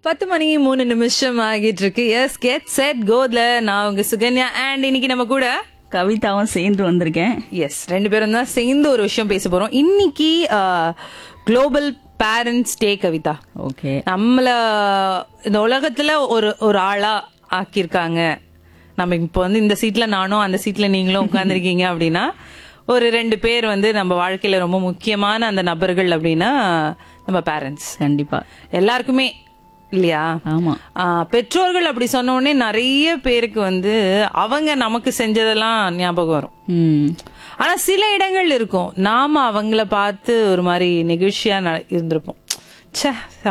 பத்து மணி மூணு நிமிஷம் ஆகிட்டு இருக்கு எஸ் கெட் செட் கோத்ல நான் உங்க சுகன்யா அண்ட் இன்னைக்கு நம்ம கூட கவிதாவும் சேர்ந்து வந்திருக்கேன் எஸ் ரெண்டு பேரும் தான் சேர்ந்து ஒரு விஷயம் பேச போறோம் இன்னைக்கு global parents day Kavitha okay நம்மள இந்த உலகத்துல ஒரு ஒரு ஆளா ஆக்கியிருக்காங்க நம்ம இப்போ வந்து இந்த சீட்ல நானும் அந்த சீட்ல நீங்களும் உட்கார்ந்துருக்கீங்க அப்படின்னா ஒரு ரெண்டு பேர் வந்து நம்ம வாழ்க்கையில ரொம்ப முக்கியமான அந்த நபர்கள் அப்படின்னா நம்ம பேரண்ட்ஸ் கண்டிப்பா எல்லாருக்குமே இல்லையா ஆமா ஆ, பெற்றோர்கள் அப்படி சொன்ன உடனே நிறைய பேருக்கு வந்து அவங்க நமக்கு செஞ்சதெல்லாம் ஞாபகம் வரும் ம் ஆனா சில இடங்கள் இருக்கும் நாம அவங்கள பார்த்து ஒரு மாதிரி நெகிழ்ச்சியா ந- இருந்திருப்போம் ச்சே